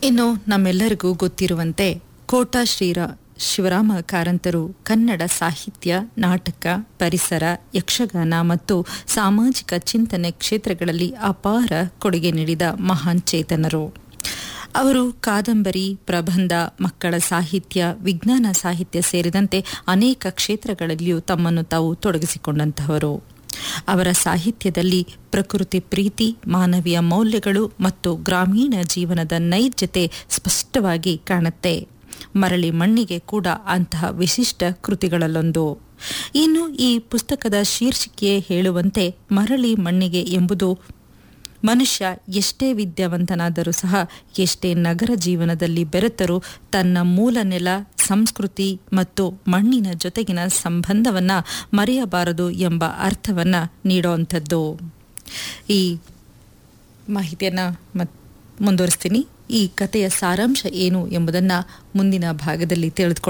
ಇನ್ನು ನಮ್ಮೆಲ್ಲರಿಗೂ ಗೊತ್ತಿರುವಂತೆ ಕೋಟ ಶ್ರೀರ ಶಿವರಾಮ ಕಾರಂತರು ಕನ್ನಡ ಸಾಹಿತ್ಯ ನಾಟಕ ಪರಿಸರ ಯಕ್ಷಗಾನ ಮತ್ತು ಸಾಮಾಜಿಕ ಚಿಂತನೆ ಕ್ಷೇತ್ರಗಳಲ್ಲಿ ಅಪಾರ ಕೊಡುಗೆ ನೀಡಿದ ಮಹಾನ್ ಚೇತನರು ಅವರು ಕಾದಂಬರಿ ಪ್ರಬಂಧ ಮಕ್ಕಳ ಸಾಹಿತ್ಯ ವಿಜ್ಞಾನ ಸಾಹಿತ್ಯ ಸೇರಿದಂತೆ ಅನೇಕ ಕ್ಷೇತ್ರಗಳಲ್ಲಿಯೂ ತಮ್ಮನ್ನು ತಾವು ತೊಡಗಿಸಿಕೊಂಡಂತಹವರು ಅವರ ಸಾಹಿತ್ಯದಲ್ಲಿ ಪ್ರಕೃತಿ ಪ್ರೀತಿ ಮಾನವೀಯ ಮೌಲ್ಯಗಳು ಮತ್ತು ಗ್ರಾಮೀಣ ಜೀವನದ ನೈಜತೆ ಸ್ಪಷ್ಟವಾಗಿ ಕಾಣುತ್ತೆ ಮರಳಿ ಮಣ್ಣಿಗೆ ಕೂಡ ಅಂತಹ ವಿಶಿಷ್ಟ ಕೃತಿಗಳಲ್ಲೊಂದು ಇನ್ನು ಈ ಪುಸ್ತಕದ ಶೀರ್ಷಿಕೆಯೇ ಹೇಳುವಂತೆ ಮರಳಿ ಮಣ್ಣಿಗೆ ಎಂಬುದು ಮನುಷ್ಯ ಎಷ್ಟೇ ವಿದ್ಯಾವಂತನಾದರೂ ಸಹ ಎಷ್ಟೇ ನಗರ ಜೀವನದಲ್ಲಿ ಬೆರೆತರೂ ತನ್ನ ಮೂಲ ನೆಲ ಸಂಸ್ಕೃತಿ ಮತ್ತು ಮಣ್ಣಿನ ಜೊತೆಗಿನ ಸಂಬಂಧವನ್ನ ಮರೆಯಬಾರದು ಎಂಬ ಅರ್ಥವನ್ನ ನೀಡುವಂಥದ್ದು ಈ ಮಾಹಿತಿಯನ್ನ ಮತ್ ಮುಂದುವರಿಸ್ತೀನಿ ಈ ಕಥೆಯ ಸಾರಾಂಶ ಏನು ಎಂಬುದನ್ನು ಮುಂದಿನ ಭಾಗದಲ್ಲಿ ತಿಳಿದುಕೊಳ್ಳೋಣ